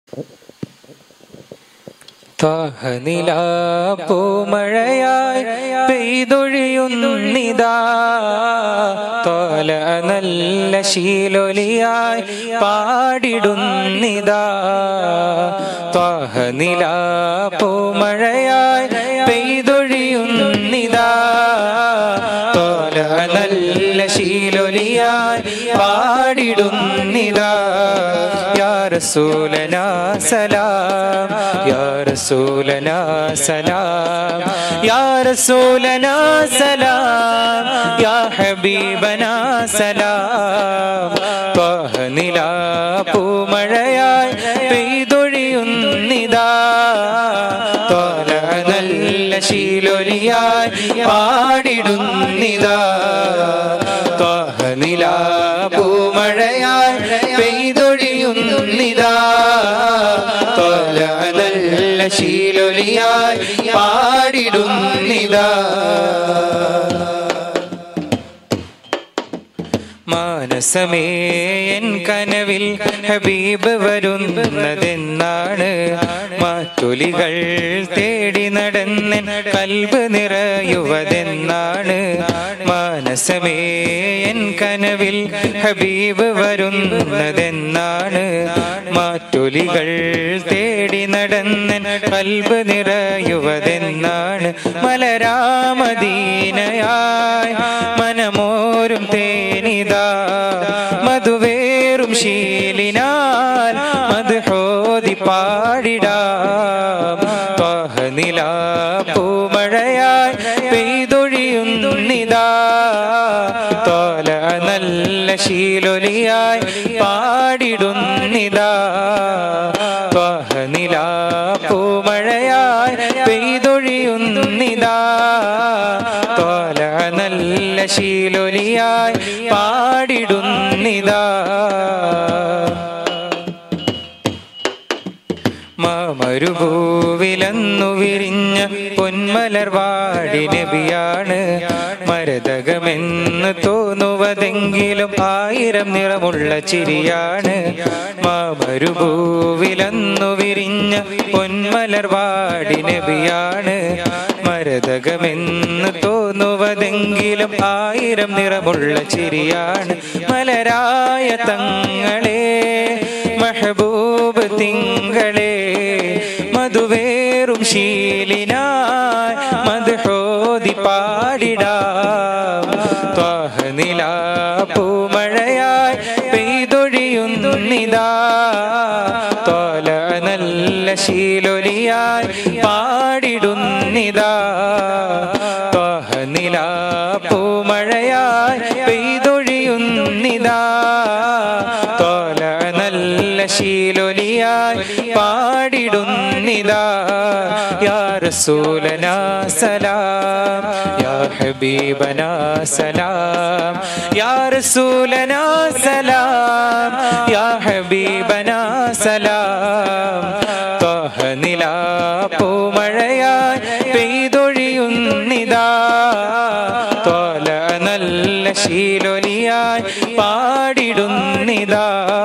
പൂമഴയായി പെയ്തൊഴിയുന്നിതാ തോല നല്ല ശീലൊലിയായി പാടിടുന്നിതാ ത്വാഹനില പൂമഴയായി പെയ്തൊഴിയുന്നിതാ തോല നല്ല ശീലൊലിയായി പാടിടുന്നിതാ യാ റസൂലനാ സലാം യാ റസൂലനാ സലാം യാ റസൂലനാ സലാം യാ ഹബീബനാ സലാം ത്വഹനില പൂമഴയായി പെയ്തൊഴിയുന്നിതാ തോല നല്ല ശീലൊലിയായി പാടിടുന്നിതാ ത്വഹനില പൂമഴയായി പെയ്തൊഴിയുന്നിതാ തോല നല്ല ശീലൊലിയായി പാടിടുന്നിതാ മാനസമേ എൻ കനവിൽ ഹബീബ് വരുന്നതെന്നാണ് മാറ്റൊലികൾ തേടി നടന്നെൻ കൽബ് നിറയുവതെന്നാണ് മാനസമേ എൻ കനവിൽ ഹബീബ് വരുന്നതെന്നാണ് മാറ്റൊലികൾ തേടി നടന്നെൻ കൽബ് നിറയുവതെന്നാണ് മലരാമദീനയായി മനമോരും തേനിതാ മധുവേറും ശീലിനാൽ മധുഹോതി പാടിടാം ത്വഹനില പൂമഴയായി പെയ്തൊഴിയുന്നിതാ തോല നല്ല ശീലൊലിയായി പാടിടുന്നിതാ ത്വഹനില പൂമഴയായി പെയ്തൊഴിയുന്നിതാ തോല നല്ല ശീലൊലിയായി പാടിടുന്നിതാ മരുഭൂവിലന്നു വിരിഞ്ഞ പൊന്മലർവാടി നബിയാണ് മരതകമെന്ന് തോന്നുവതെങ്കിലും ആയിരം നിറമുള്ള ചിരിയാണ് മരുഭൂവിലന്നു വിരിഞ്ഞ പൊന്മലർവാടി നബിയാണ് മരതകമെന്ന് തോന്നുവതെങ്കിലും ആയിരം നിറമുള്ള ചിരിയാണ് മലരായ തങ്ങളെ മഹബൂബ് തിങ്കളെ മധുവേറും ശീലിനായി മധുഹോതി പാടിടാം ത്വാഹനില പൂമഴയായി പെയ്തൊഴിയുന്നിതാ തോല നല്ല ശീലൊലിയായി പാടിടുന്നിതാ ത്വാഹനില പൂമഴയായി പെയ്തൊഴിയുന്നിതാ തോല നല്ല ശീലൊലിയായി പാടിടുന്നിതാ യാ റസൂലനാ സലാം യാ ഹബീബനാ സലാം യാ റസൂലനാ സലാം യാ ഹബീബനാ സലാം ത്വഹനില പൂമഴയായി പെയ്തൊഴിയുന്നിതാ തോല നല്ല ശീലൊലിയായി പാടിടുന്നിതാ